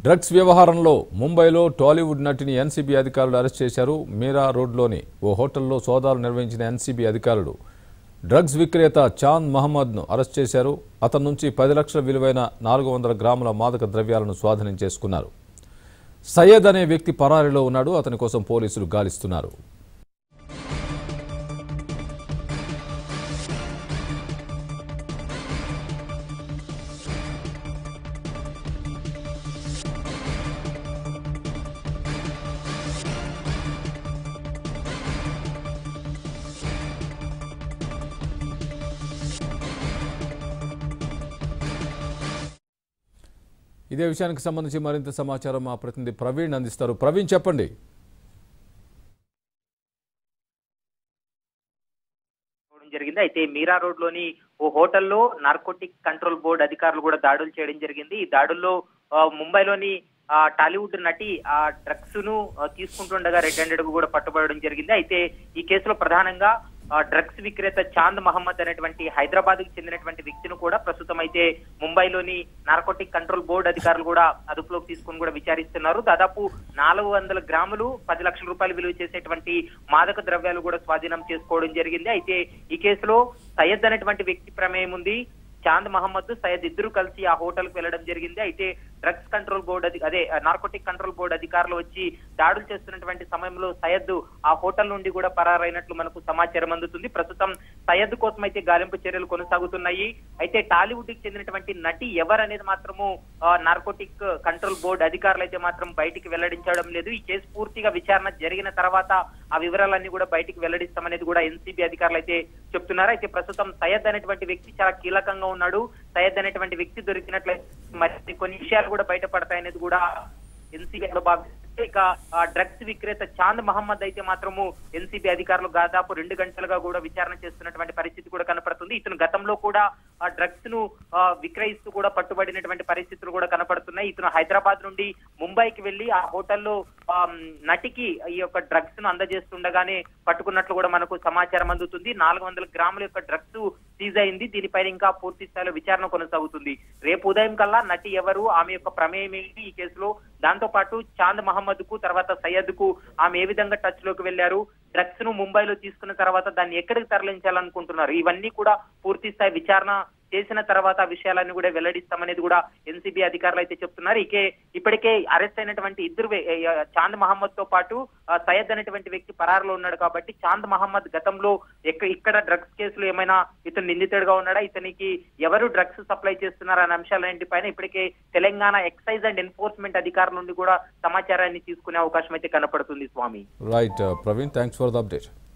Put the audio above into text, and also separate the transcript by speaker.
Speaker 1: drugs వ్యవహారంలో ముంబైలో Tollywood నటిని ఎన్సీబీ అధికారులు అరెస్ట్ చేశారు మీరా రోడ్లోని ఓ హోటల్లో సోదాలు నిర్వహించిన ఎన్సీబీ అధికారులు డ్రగ్స్ విక్రేత చాంద్ మహమ్మద్ను అరెస్ట్ చేశారు అతని నుంచి పది లక్షల విలువైన నాలుగు వందల గ్రాముల మాదక ద్రవ్యాలను స్వాధీనం చేసుకున్నారు సయ్యద్ అనే వ్యక్తి పరారీలో ఉన్నాడు అతని కోసం పోలీసులు గాలిస్తున్నారు ఇదే విషయానికి సంబంధించి మరింత సమాచారం మా ప్రతినిధి ప్రవీణ్ అందిస్తారు ప్రవీణ్ చెప్పండి
Speaker 2: చేసుకోవడం జరిగింది అయితే మీరా రోడ్ లోని ఓ హోటల్లో నార్కోటిక్ కంట్రోల్ బోర్డు అధికారులు కూడా దాడులు చేయడం జరిగింది ఈ దాడుల్లో ఆ, ముంబైలోని ఆ, టాలీవుడ్ నటి ఆ డ్రగ్స్ ను ఆ, తీసుకుంటుండగా రెడ్ హ్యాండెడ్ గా కూడా పట్టుబడడం జరిగింది అయితే ఈ కేసులో ప్రధానంగా ఆ, డ్రగ్స్ విక్రేత చాంద్ మహమ్మద్ అనేటువంటి హైదరాబాద్ కి చెందినటువంటి వ్యక్తిని కూడా ప్రస్తుతం అయితే ముంబైలోని నార్కోటిక్ కంట్రోల్ బోర్డు అధికారులు కూడా అదుపులోకి తీసుకుని కూడా విచారిస్తున్నారు దాదాపు నాలుగు వందల గ్రాములు పది లక్షల రూపాయలు విలువ చేసేటువంటి మాదక ద్రవ్యాలు కూడా స్వాధీనం చేసుకోవడం జరిగింది అయితే ఈ కేసులో సయ్యద్ అనేటువంటి వ్యక్తి ప్రమేయం ఉంది చాంద్ మహమ్మద్ సయ్యద్ ఇద్దరు కలిసి ఆ హోటల్ కు వెళ్ళడం జరిగింది అయితే డ్రగ్స్ కంట్రోల్ బోర్డు అధి అదే నార్కోటిక్ కంట్రోల్ బోర్డు అధికారులు వచ్చి దాడులు చేస్తున్నటువంటి సమయంలో సయ్యద్ ఆ హోటల్ నుండి కూడా పరారైనట్లు మనకు సమాచారం అందుతుంది ప్రస్తుతం సయ్యద్ కోసం అయితే గాలింపు చర్యలు కొనసాగుతున్నాయి అయితే టాలీవుడ్ కి చెందినటువంటి నటి ఎవరనేది మాత్రము ఆ, నార్కోటిక్ కంట్రోల్ బోర్డు అధికారులు అయితే మాత్రం బయటికి వెల్లడించడం లేదు ఈ కేసు పూర్తిగా విచారణ జరిగిన తర్వాత ఆ వివరాలన్నీ కూడా బయటికి వెల్లడిస్తామనేది కూడా ఎన్సీబీ అధికారులు అయితే చెప్తున్నారు అయితే ప్రస్తుతం సయ్యద్ అనేటువంటి వ్యక్తి చాలా కీలకంగా ఉన్నాడు సయ్యద్ అనేటువంటి వ్యక్తి దొరికినట్లయితే మరి కొన్ని విషయాలు కూడా బయటపడతాయనేది కూడా ఎన్సీబీ భావిస్తే ఇక ఆ డ్రగ్స్ విక్రేత చాంద్ మహమ్మద్ అయితే మాత్రము ఎన్సీబీ అధికారులు దాదాపు రెండు గంటలుగా కూడా విచారణ చేస్తున్నటువంటి పరిస్థితి కూడా కనపడుతుంది ఇతను గతంలో కూడా ఆ డ్రగ్స్ ను ఆ, విక్రయిస్తూ కూడా పట్టుబడినటువంటి పరిస్థితులు కూడా కనపడుతున్నాయి ఇతను హైదరాబాద్ నుండి ముంబైకి వెళ్లి ఆ హోటల్లో ఆ, నటికి ఈ యొక్క డ్రగ్స్ ను అందజేస్తుండగానే పట్టుకున్నట్లు కూడా మనకు సమాచారం అందుతుంది నాలుగు వందల గ్రాముల యొక్క డ్రగ్స్ సీజ్ అయింది దీనిపైన ఇంకా పూర్తి స్థాయిలో విచారణ కొనసాగుతుంది రేపు ఉదయం కల్లా నటి ఎవరు ఆమె యొక్క ప్రమేయం ఏంటి ఈ కేసులో దాంతో పాటు చాంద్ మహమ్మద్ కు తర్వాత సయ్యద్ కు ఆమె ఏ విధంగా టచ్ లోకి వెళ్లారు డ్రగ్స్ ను ముంబైలో తీసుకున్న తర్వాత దాన్ని ఎక్కడికి తరలించాలనుకుంటున్నారు ఇవన్నీ కూడా పూర్తి స్థాయి విచారణ చేసిన తర్వాత ఆ విషయాలన్నీ కూడా వెల్లడిస్తామనేది కూడా ఎన్సీబీ అధికారులు అయితే చెప్తున్నారు ఇకే ఇప్పటికే అరెస్ట్ అయినటువంటి ఇద్దరు వే- ఏ, చాంద్ మహమ్మద్ తో పాటు ఆ, సయ్యద్ అనేటువంటి వ్యక్తి పరారులో ఉన్నాడు కాబట్టి చాంద్ మహమ్మద్ గతంలో ఎక్క- ఇక్కడ డ్రగ్స్ కేసులు ఏమైనా ఇతను నిందితుడిగా ఉన్నాడా ఇతనికి ఎవరు డ్రగ్స్ సప్లై చేస్తున్నారు అనే అంశాలన్నింటి పైన ఇప్పటికే తెలంగాణ ఎక్సైజ్ అండ్ ఎన్ఫోర్స్మెంట్ అధికారుల నుండి కూడా సమాచారాన్ని తీసుకునే అవకాశం అయితే కనపడుతుంది Swamy
Speaker 1: right Praveen thanks for the update